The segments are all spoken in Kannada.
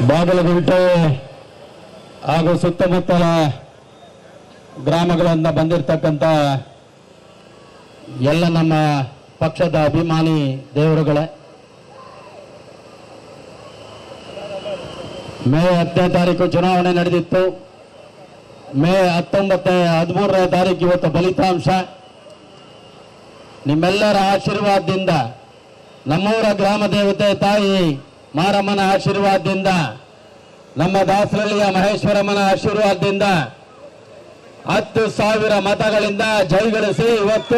ಬಾಗಲಗುಂಟೆ ಹಾಗೂ ಸುತ್ತಮುತ್ತಲ ಗ್ರಾಮಗಳಿಂದ ಬಂದಿರತಕ್ಕಂಥ ಎಲ್ಲ ನಮ್ಮ ಪಕ್ಷದ ಅಭಿಮಾನಿ ದೇವರುಗಳೇ ಮೇ ಹತ್ತನೇ ತಾರೀಕು ಚುನಾವಣೆ ನಡೆದಿತ್ತು ಮೇ ಹತ್ತೊಂಬತ್ತನೇ ಹದಿಮೂರನೇ ತಾರೀಕು ಇವತ್ತು ಫಲಿತಾಂಶ ನಿಮ್ಮೆಲ್ಲರ ಆಶೀರ್ವಾದದಿಂದ ನಮ್ಮೂರ ಗ್ರಾಮ ದೇವತೆ ತಾಯಿ ಮಾರಮ್ಮನ ಆಶೀರ್ವಾದದಿಂದ ನಮ್ಮ ದಾಸರಳ್ಳಿಯ ಮಹೇಶ್ವರಮ್ಮನ ಆಶೀರ್ವಾದದಿಂದ ಹತ್ತು ಸಾವಿರ ಮತಗಳಿಂದ ಜಯಗಳಿಸಿ ಇವತ್ತು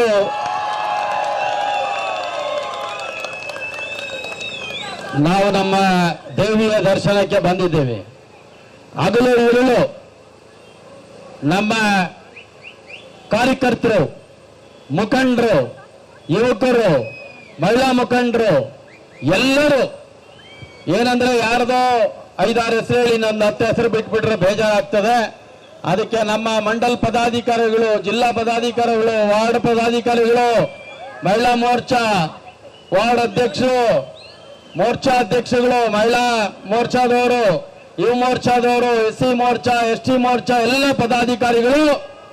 ನಾವು ನಮ್ಮ ದೇವಿಯ ದರ್ಶನಕ್ಕೆ ಬಂದಿದ್ದೇವೆ ಹಗಲು ಇರುಳು ನಮ್ಮ ಕಾರ್ಯಕರ್ತರು ಮುಖಂಡರು ಯುವಕರು ಮಹಿಳಾ ಮುಖಂಡರು ಎಲ್ಲರೂ ಏನಂದ್ರೆ ಯಾರ್ದೋ ಐದಾರು ಹೆಸರು ಹೇಳಿ ನನ್ನ ಹತ್ತು ಹೆಸರು ಬಿಟ್ಬಿಟ್ರೆ ಬೇಜಾರಾಗ್ತದೆ ಅದಕ್ಕೆ ನಮ್ಮ ಮಂಡಲ್ ಪದಾಧಿಕಾರಿಗಳು ಜಿಲ್ಲಾ ಪದಾಧಿಕಾರಿಗಳು ವಾರ್ಡ್ ಪದಾಧಿಕಾರಿಗಳು ಮಹಿಳಾ ಮೋರ್ಚಾ ವಾರ್ಡ್ ಅಧ್ಯಕ್ಷರು ಮೋರ್ಚಾ ಅಧ್ಯಕ್ಷಗಳು ಮಹಿಳಾ ಮೋರ್ಚಾದವರು ಯುವ ಮೋರ್ಚಾದವರು ಎಸ್ ಸಿ ಮೋರ್ಚಾ ಎಸ್ ಟಿ ಮೋರ್ಚಾ ಎಲ್ಲ ಪದಾಧಿಕಾರಿಗಳು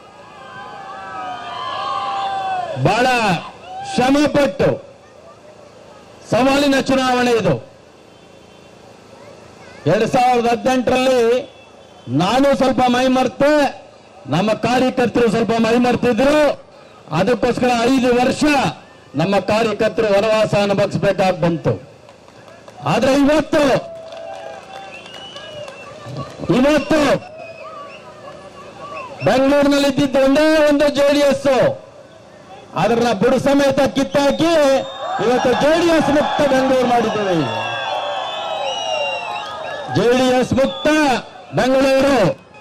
ಬಹಳ ಶ್ರಮಪಟ್ಟು ಸವಾಲಿನ ಚುನಾವಣೆ ಇದು ಎರಡ್ ಸಾವಿರದ ಹದಿನೆಂಟರಲ್ಲಿ ನಾನು ಸ್ವಲ್ಪ ಮೈ ಮರ್ತೆ ನಮ್ಮ ಕಾರ್ಯಕರ್ತರು ಸ್ವಲ್ಪ ಮೈ ಮರ್ತಿದ್ರು ಅದಕ್ಕೋಸ್ಕರ ಐದು ವರ್ಷ ನಮ್ಮ ಕಾರ್ಯಕರ್ತರು ವನವಾಸ ಅನುಭವಿಸಬೇಕಾಗಿ ಬಂತು ಆದ್ರೆ ಇವತ್ತು ಇವತ್ತು ಬೆಂಗಳೂರಿನಲ್ಲಿ ಇದ್ದಿದ್ದು ಒಂದೇ ಒಂದು ಜೆಡಿಎಸ್ ಅದನ್ನ ಬುಡ ಸಮೇತ ಕಿತ್ತಾಕಿ ಇವತ್ತು ಜೆಡಿಎಸ್ ಮುಕ್ತ ಬೆಂಗಳೂರು ಮಾಡಿದ್ದೇವೆ ಜೆಡಿಎಸ್ ಮುಕ್ತ ಬೆಂಗಳೂರು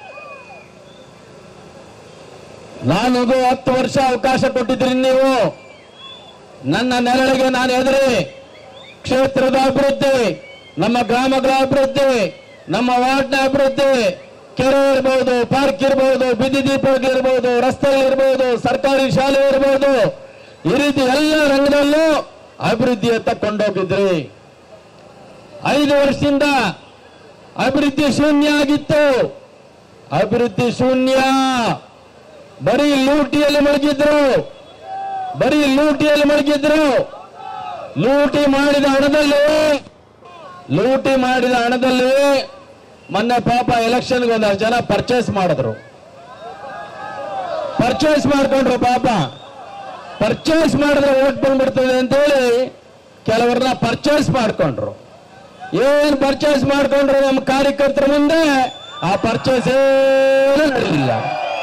ನಾನಿಗೂ ಹತ್ತು ವರ್ಷ ಅವಕಾಶ ಕೊಟ್ಟಿದ್ರಿ ನೀವು ನನ್ನ ನೆರಳಿಗೆ ನಾನು ಎದುರಿ ಕ್ಷೇತ್ರದ ಅಭಿವೃದ್ಧಿ ನಮ್ಮ ಗ್ರಾಮಗಳ ಅಭಿವೃದ್ಧಿ ನಮ್ಮ ವಾರ್ಡ್ನ ಅಭಿವೃದ್ಧಿ ಕೆರೆ ಇರಬಹುದು ಪಾರ್ಕ್ ಇರಬಹುದು ಬೀದಿ ದೀಪಗಳಿರ್ಬೋದು ರಸ್ತೆಗಳಿರ್ಬೋದು ಸರ್ಕಾರಿ ಶಾಲೆ ಇರಬಹುದು ಈ ರೀತಿ ಎಲ್ಲ ರಂಗದಲ್ಲೂ ಅಭಿವೃದ್ಧಿಯತ್ತ ಕೊಂಡೋಗಿದ್ರಿ ಐದು ವರ್ಷದಿಂದ ಅಭಿವೃದ್ಧಿ ಶೂನ್ಯ ಆಗಿತ್ತು ಅಭಿವೃದ್ಧಿ ಶೂನ್ಯ ಬರೀ ಲೂಟಿಯಲ್ಲಿ ಮುಳುಗಿದ್ರು ಬರೀ ಲೂಟಿಯಲ್ಲಿ ಮುಳುಗಿದ್ರು ಲೂಟಿ ಮಾಡಿದ ಹಣದಲ್ಲಿ ಲೂಟಿ ಮಾಡಿದ ಹಣದಲ್ಲಿ ಮೊನ್ನೆ ಪಾಪ ಎಲೆಕ್ಷನ್ಗೆ ಒಂದಷ್ಟು ಜನ ಪರ್ಚೇಸ್ ಮಾಡಿದ್ರು ಪರ್ಚೇಸ್ ಮಾಡ್ಕೊಂಡ್ರು ಪಾಪ ಪರ್ಚೇಸ್ ಮಾಡಿದ್ರೆ ಓಟ್ ಬಂದ್ಬಿಡ್ತದೆ ಅಂತೇಳಿ ಕೆಲವ್ರನ್ನ ಪರ್ಚೇಸ್ ಮಾಡ್ಕೊಂಡ್ರು ಏನ್ ಪರ್ಚೇಸ್ ಮಾಡ್ಕೊಂಡ್ರು ನಮ್ಮ ಕಾರ್ಯಕರ್ತರ ಮುಂದೆ ಆ ಪರ್ಚೇಸ್ ಏನು ನಡೀಲಿಲ್ಲ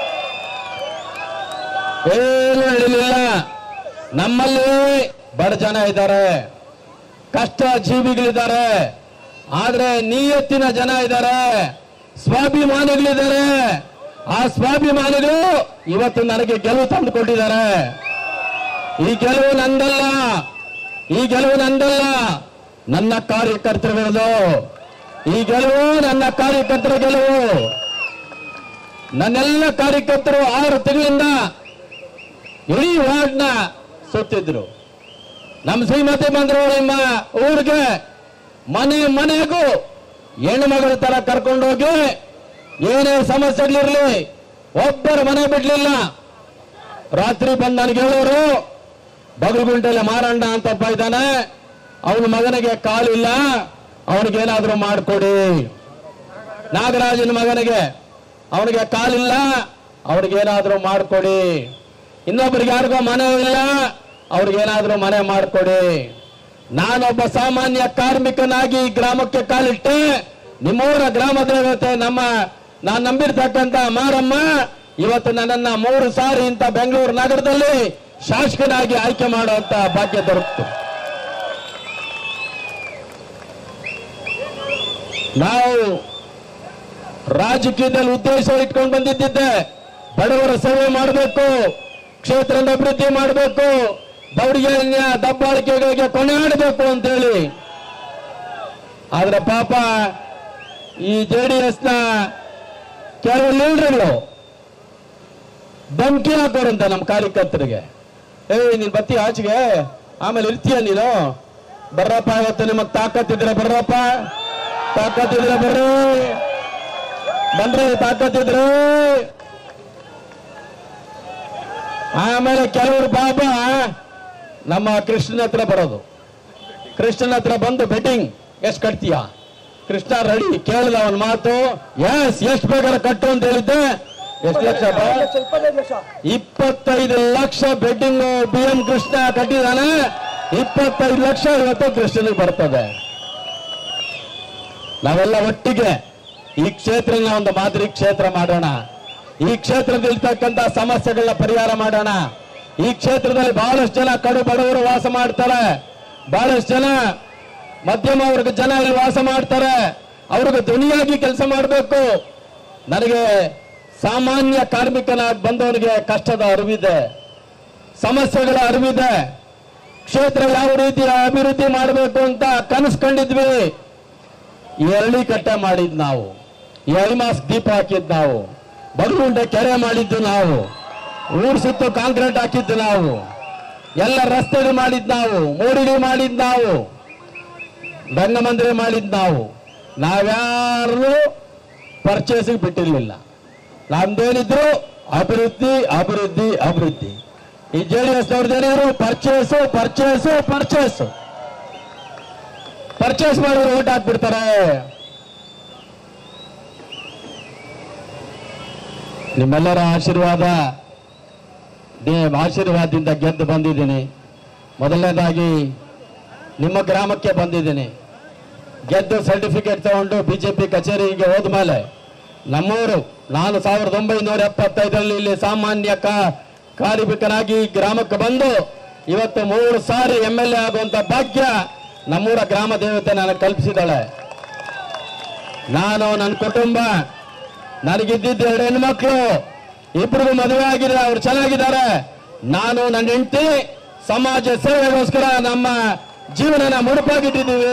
ಏನು ನಡೀಲಿಲ್ಲ ನಮ್ಮಲ್ಲಿ ಬಡ ಜನ ಇದ್ದಾರೆ ಕಷ್ಟ ಜೀವಿಗಳಿದ್ದಾರೆ ಆದ್ರೆ ನಿಯತ್ತಿನ ಜನ ಇದ್ದಾರೆ ಸ್ವಾಭಿಮಾನಿಗಳಿದ್ದಾರೆ ಆ ಸ್ವಾಭಿಮಾನಿಗಳು ಇವತ್ತು ನನಗೆ ಗೆಲುವು ತಂದುಕೊಟ್ಟಿದ್ದಾರೆ ಈ ಗೆಲುವು ನಂದಲ್ಲ ಈ ಗೆಲುವು ನಂದಲ್ಲ ನನ್ನ ಕಾರ್ಯಕರ್ತರುಗಳದು ಈ ಗೆಲುವು ನನ್ನ ಕಾರ್ಯಕರ್ತರ ಗೆಲುವು ನನ್ನೆಲ್ಲ ಕಾರ್ಯಕರ್ತರು ಆರು ತಿಂಗಳಿಂದ ಇಡೀ ವಾರ್ಡ್ನ ಸುತ್ತಿದ್ರು ನಮ್ಮ ಶ್ರೀಮತಿ ಬಂದ್ರು ನಿಮ್ಮ ಊರಿಗೆ ಮನೆ ಮನೆಗೂ ಹೆಣ್ಣು ಮಗಳ ತರ ಕರ್ಕೊಂಡೋಗಿ ಏನೇ ಸಮಸ್ಯೆಗಳಿರ್ಲಿ ಒಬ್ಬರ ಮನೆ ಬಿಡ್ಲಿಲ್ಲ ರಾತ್ರಿ ಬಂದು ನನಗೆ ಹೇಳೋರು ಬಗಲಗುಂಟೆಲ್ಲ ಮಾರಣ್ಣ ಅಂತಪ್ಪ ಇದ್ದಾನೆ ಅವನ ಮಗನಿಗೆ ಕಾಲಿಲ್ಲ ಅವನಿಗೇನಾದ್ರೂ ಮಾಡಿಕೊಡಿ ನಾಗರಾಜನ ಮಗನಿಗೆ ಅವನಿಗೆ ಕಾಲಿಲ್ಲ ಅವ್ರಿಗೇನಾದ್ರೂ ಮಾಡಿಕೊಡಿ ಇನ್ನೊಬ್ಬರಿಗೆ ಯಾರಿಗೋ ಮನೆ ಇಲ್ಲ ಅವ್ರಿಗೇನಾದ್ರೂ ಮನೆ ಮಾಡಿಕೊಡಿ ನಾನೊಬ್ಬ ಸಾಮಾನ್ಯ ಕಾರ್ಮಿಕನಾಗಿ ಈ ಗ್ರಾಮಕ್ಕೆ ಕಾಲಿಟ್ಟೆ ನಿಮ್ಮೂರ ಗ್ರಾಮ ದೇವತೆ ನಮ್ಮ ನಾನು ನಂಬಿರ್ತಕ್ಕಂತ ಮಾರಮ್ಮ ಇವತ್ತು ನನ್ನನ್ನ ಮೂರು ಸಾರಿ ಇಂಥ ಬೆಂಗಳೂರು ನಗರದಲ್ಲಿ ಶಾಸಕನಾಗಿ ಆಯ್ಕೆ ಮಾಡುವಂತ ಭಾಗ್ಯ ದೊರಕಿತು ನಾವು ರಾಜಕೀಯದಲ್ಲಿ ಉದ್ದೇಶ ಇಟ್ಕೊಂಡು ಬಂದಿದ್ದಿದ್ದೆ ಬಡವರ ಸೇವೆ ಮಾಡಬೇಕು ಕ್ಷೇತ್ರದ ಅಭಿವೃದ್ಧಿ ಮಾಡಬೇಕು ದೌರ್ಜನ್ಯ ದಬ್ಬಾಳಿಕೆಗಳಿಗೆ ಕೊನೆಯಾಡಬೇಕು ಅಂತೇಳಿ ಆದ್ರೆ ಪಾಪ ಈ ಜೆ ಡಿ ಎಸ್ನ ಕೆಲವು ಲೀಡರ್ಗಳು ಧಮಕಿ ಹಾಕೋರಂತೆ ನಮ್ಮ ಕಾರ್ಯಕರ್ತರಿಗೆ ಏಯ್ ನೀನ್ ಬತ್ತಿ ಆಚೆಗೆ ಆಮೇಲೆ ಇರ್ತೀಯ ನೀನು ಬರ್ರಪ್ಪ ಇವತ್ತು ನಿಮಗ್ ತಾಕತ್ತಿದ್ರೆ ಬರ್ರಪ್ಪ ತಾಕತ್ತಿದ್ರೆ ಬರ್ರಿ ಬನ್ರಿ ತಾಕತ್ತಿದ್ರೆ ಆಮೇಲೆ ಕೆಲವರು ಬಾಬಾ ನಮ್ಮ ಕೃಷ್ಣನ ಹತ್ರ ಬರೋದು ಕೃಷ್ಣನ ಹತ್ರ ಬಂದು ಬೆಟ್ಟಿಂಗ್ ಎಷ್ಟು ಕಟ್ತೀಯ ಕೃಷ್ಣ ರೆಡಿ ಕೇಳಿದ ಅವನ ಮಾತು ಎಸ್ ಎಷ್ಟು ಬೇಕಾದ್ರೆ ಕಟ್ಟು ಅಂತ ಹೇಳಿದ್ದೆ ಎಷ್ಟು ಲಕ್ಷ ಬಾ? ಇಪ್ಪತ್ತೈದು ಲಕ್ಷ ಬೆಡ್ಡಿಂಗ್ ಬಿ ಎಂ ಕೃಷ್ಣ ಕಟ್ಟಿದಾನೆ ಇಪ್ಪತ್ತೈದು ಲಕ್ಷ ಇವತ್ತು ಕೃಷ್ಣನಿಗೆ ಬರ್ತದೆ ನಾವೆಲ್ಲ ಒಟ್ಟಿಗೆ ಈ ಕ್ಷೇತ್ರನ ಒಂದು ಮಾದರಿ ಕ್ಷೇತ್ರ ಮಾಡೋಣ ಈ ಕ್ಷೇತ್ರದಲ್ಲಿರ್ತಕ್ಕಂಥ ಸಮಸ್ಯೆಗಳನ್ನ ಪರಿಹಾರ ಮಾಡೋಣ ಈ ಕ್ಷೇತ್ರದಲ್ಲಿ ಬಹಳಷ್ಟು ಜನ ಕಡು ಬಡವರು ವಾಸ ಮಾಡ್ತಾರೆ ಬಹಳಷ್ಟು ಜನ ಮಧ್ಯಮ ವರ್ಗ ಜನ ಇಲ್ಲಿ ವಾಸ ಮಾಡ್ತಾರೆ ಅವ್ರಿಗೆ ಧ್ವನಿಯಾಗಿ ಕೆಲಸ ಮಾಡಬೇಕು ನನಗೆ ಸಾಮಾನ್ಯ ಕಾರ್ಮಿಕನಾಗಿ ಬಂದವನಿಗೆ ಕಷ್ಟದ ಅರಿವಿದೆ ಸಮಸ್ಯೆಗಳ ಅರಿವಿದೆ ಕ್ಷೇತ್ರ ಯಾವ ರೀತಿ ಅಭಿವೃದ್ಧಿ ಮಾಡಬೇಕು ಅಂತ ಕನಸು ಕಂಡಿದ್ವಿ ಈ ಎರಳಿ ಕಟ್ಟೆ ಮಾಡಿದ್ ನಾವು ಈ ಐಮಾಸ್ ದೀಪ ಹಾಕಿದ್ ನಾವು ಬಗಲುಂಡೆ ಕೆರೆ ಮಾಡಿದ್ದು ನಾವು ಊರ್ ಸುತ್ತು ಕಾಂಕ್ರೀಟ್ ಹಾಕಿದ್ದು ನಾವು ಎಲ್ಲ ರಸ್ತೆಗಳು ಮಾಡಿದ್ ನಾವು ಮೋಡಿಗಳು ಮಾಡಿದ್ ನಾವು ರಂಗಮಂದಿರ ಮಾಡಿದ್ ನಾವು ನಾವ್ಯಾರು ಪರ್ಚೇಸಿಗೆ ಬಿಟ್ಟಿರ್ಲಿಲ್ಲ ನಮ್ದೇನಿದ್ರು ಅಭಿವೃದ್ಧಿ ಅಭಿವೃದ್ಧಿ ಅಭಿವೃದ್ಧಿ ಈ ಜೆ ಡಿ ಎಸ್ ಏನಿದ್ರು ಪರ್ಚೇಸು ಪರ್ಚೇಸು ಪರ್ಚೇಸು ಪರ್ಚೇಸ್ ಮಾಡಿದ್ರೆ ಓಟ್ ಹಾಕ್ಬಿಡ್ತಾರೆ ನಿಮ್ಮೆಲ್ಲರ ಆಶೀರ್ವಾದ ದೇ- ಆಶೀರ್ವಾದದಿಂದ ಗೆದ್ದು ಬಂದಿದ್ದೀನಿ ಮೊದಲನೇದಾಗಿ ನಿಮ್ಮ ಗ್ರಾಮಕ್ಕೆ ಬಂದಿದ್ದೀನಿ ಗೆದ್ದು ಸರ್ಟಿಫಿಕೇಟ್ ತಗೊಂಡು ಬಿಜೆಪಿ ಕಚೇರಿಗೆ ಹೋದ್ಮೇಲೆ ನಮ್ಮೂರು ನಾನು ಸಾವಿರದ ಒಂಬೈನೂರ ಎಪ್ಪತ್ತೈದರಲ್ಲಿ ಇಲ್ಲಿ ಸಾಮಾನ್ಯ ಕಾ- ಕಾರ್ಮಿಕನಾಗಿ ಈ ಗ್ರಾಮಕ್ಕೆ ಬಂದು ಇವತ್ತು ಮೂರು ಸಾರಿ ಎಂ ಎಲ್ ಎ ಆಗುವಂತ ಭಾಗ್ಯ ನಮ್ಮೂರ ಗ್ರಾಮ ದೇವತೆ ನನಗೆ ಕಲ್ಪಿಸಿದಾಳೆ ನಾನು ನನ್ನ ಕುಟುಂಬ ನನಗಿದ್ದಿದ್ದು ಎರಡು ಹೆಣ್ಮಕ್ಳು ಇಬ್ಬರಿಗೂ ಮದುವೆ ಆಗಿದೆ ಅವ್ರು ಚೆನ್ನಾಗಿದ್ದಾರೆ ನಾನು ನನ್ನ ಹೆಂಡತಿ ಸಮಾಜ ಸೇವೆಗೋಸ್ಕರ ನಮ್ಮ ಜೀವನನ ಮುಡುಪಾಗಿಟ್ಟಿದ್ದೀವಿ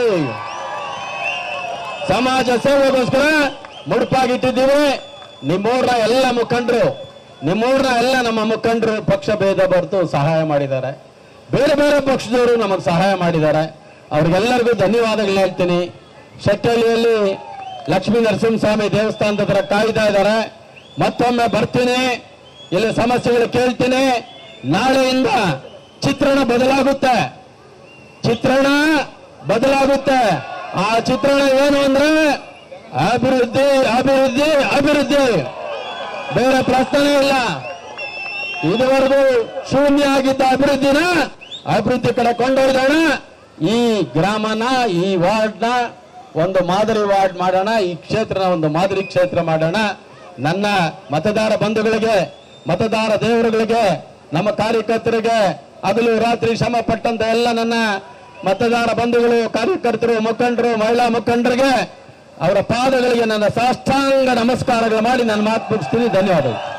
ಸಮಾಜ ಸೇವೆಗೋಸ್ಕರ ಮುಡುಪಾಗಿಟ್ಟಿದ್ದೀವಿ ನಿಮ್ಮೂರ್ನ ಎಲ್ಲ ಮುಖಂಡರು ನಿಮ್ಮೂರ್ನ ಎಲ್ಲ ನಮ್ಮ ಮುಖಂಡರು ಪಕ್ಷ ಭೇದ ಬರ್ತು ಸಹಾಯ ಮಾಡಿದ್ದಾರೆ ಬೇರೆ ಬೇರೆ ಪಕ್ಷದವರು ನಮಗೆ ಸಹಾಯ ಮಾಡಿದ್ದಾರೆ ಅವ್ರಿಗೆಲ್ಲರಿಗೂ ಧನ್ಯವಾದಗಳು ಹೇಳ್ತೀನಿ ಶೆಟ್ಟಳ್ಳಿಯಲ್ಲಿ ಲಕ್ಷ್ಮೀ ನರಸಿಂಹಸ್ವಾಮಿ ದೇವಸ್ಥಾನದ ಹತ್ರ ಕಾಯ್ತಾ ಇದ್ದಾರೆ ಮತ್ತೊಮ್ಮೆ ಬರ್ತೀನಿ ಇಲ್ಲಿ ಸಮಸ್ಯೆಗಳು ಕೇಳ್ತೀನಿ ನಾಳೆಯಿಂದ ಚಿತ್ರಣ ಬದಲಾಗುತ್ತೆ ಚಿತ್ರಣ ಬದಲಾಗುತ್ತೆ ಆ ಚಿತ್ರಣ ಏನು ಅಂದ್ರೆ ಅಭಿವೃದ್ಧಿ ಅಭಿವೃದ್ಧಿ ಅಭಿವೃದ್ಧಿ ಬೇರೆ ಪ್ರಶ್ನೆ ಇಲ್ಲ ಇದುವರೆಗೂ ಶೂನ್ಯ ಆಗಿದ್ದ ಅಭಿವೃದ್ಧಿನ ಅಭಿವೃದ್ಧಿ ಕಡೆ ಕೊಂಡೊಯ್ದೋಣ ಈ ಗ್ರಾಮನ ಈ ವಾರ್ಡ್ನ ಒಂದು ಮಾದರಿ ವಾರ್ಡ್ ಮಾಡೋಣ ಈ ಕ್ಷೇತ್ರನ ಒಂದು ಮಾದರಿ ಕ್ಷೇತ್ರ ಮಾಡೋಣ ನನ್ನ ಮತದಾರ ಬಂಧುಗಳಿಗೆ ಮತದಾರ ದೇವರುಗಳಿಗೆ ನಮ್ಮ ಕಾರ್ಯಕರ್ತರಿಗೆ ಹಗಲು ರಾತ್ರಿ ಶ್ರಮ ಪಟ್ಟಂತ ಎಲ್ಲ ನನ್ನ ಮತದಾರ ಬಂಧುಗಳು ಕಾರ್ಯಕರ್ತರು ಮುಖಂಡರು ಮಹಿಳಾ ಮುಖಂಡರಿಗೆ ಅವರ ಪಾದಗಳಿಗೆ ನನ್ನ ಸಾಷ್ಟಾಂಗ ನಮಸ್ಕಾರಗಳು ಮಾಡಿ ನಾನು ಮಾತು ಮುಗಿಸ್ತೀನಿ ಧನ್ಯವಾದಗಳು